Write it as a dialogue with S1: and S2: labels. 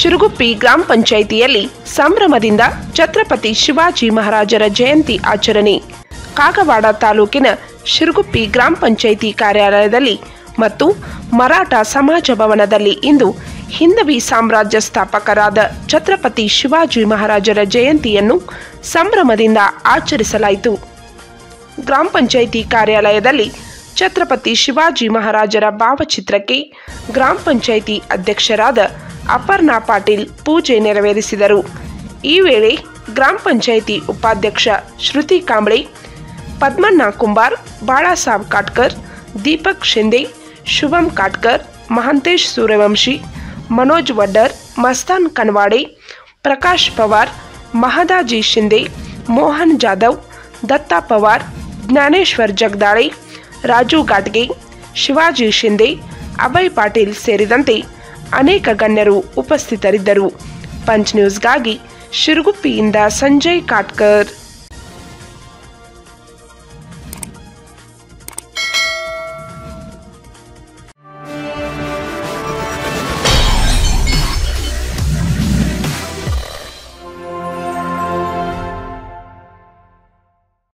S1: ಶಿರುಗುಪ್ಪಿ ಗ್ರಾಮ ಪಂಚಾಯಿತಿಯಲ್ಲಿ ಸಂಭ್ರಮದಿಂದ ಛತ್ರಪತಿ ಶಿವಾಜಿ ಮಹಾರಾಜರ ಜಯಂತಿ ಆಚರಣೆ ಕಾಗವಾಡ ತಾಲೂಕಿನ ಶಿರುಗುಪ್ಪಿ ಗ್ರಾಮ ಪಂಚಾಯಿತಿ ಕಾರ್ಯಾಲಯದಲ್ಲಿ ಮತ್ತು ಮರಾಠ ಸಮಾಜ ಭವನದಲ್ಲಿ ಇಂದು ಹಿಂದವಿ ಸಾಮ್ರಾಜ್ಯ ಸ್ಥಾಪಕರಾದ ಛತ್ರಪತಿ ಶಿವಾಜಿ ಮಹಾರಾಜರ ಜಯಂತಿಯನ್ನು ಸಂಭ್ರಮದಿಂದ ಆಚರಿಸಲಾಯಿತು ಗ್ರಾಮ ಪಂಚಾಯಿತಿ ಕಾರ್ಯಾಲಯದಲ್ಲಿ ಛತ್ರಪತಿ ಶಿವಾಜಿ ಮಹಾರಾಜರ ಭಾವಚಿತ್ರಕ್ಕೆ ಗ್ರಾಮ ಪಂಚಾಯಿತಿ ಅಧ್ಯಕ್ಷರಾದ ಅಪರ್ಣಾ ಪಾಟೀಲ್ ಪೂಜೆ ನೆರವೇರಿಸಿದರು ಈ ವೇಳೆ ಗ್ರಾಮ ಪಂಚಾಯಿತಿ ಉಪಾಧ್ಯಕ್ಷ ಶ್ರುತಿ ಕಾಂಬಳೆ ಪದ್ಮಣ್ಣ ಕುಂಬಾರ್ ಬಾಳಾಸಾಬ್ ಕಾಟ್ಕರ್ ದೀಪಕ್ ಶಿಂದೆ ಶುಭಂ ಕಾಟ್ಕರ್ ಮಹಂತೇಶ್ ಸೂರ್ಯವಂಶಿ ಮನೋಜ್ ವಡ್ಡರ್ ಮಸ್ತಾನ್ ಕನ್ವಾಡೆ ಪ್ರಕಾಶ್ ಪವಾರ್ ಮಹದಾಜಿ ಶಿಂದೆ ಮೋಹನ್ ಜಾಧವ್ ದತ್ತಾ ಪವಾರ್ ಜ್ಞಾನೇಶ್ವರ್ ಜಗದಾಳೆ ರಾಜು ಗಾಡ್ಗೆ ಶಿವಾಜಿ ಶಿಂದೆ ಅಭಯ್ ಪಾಟೀಲ್ ಸೇರಿದಂತೆ ಅನೇಕ ಗಣ್ಯರು ಉಪಸ್ಥಿತರಿದ್ದರು ಪಂಚ್ ನ್ಯೂಸ್ಗಾಗಿ ಶಿರುಗುಪ್ಪಿಯಿಂದ ಸಂಜಯ್ ಕಾಟ್ಕರ್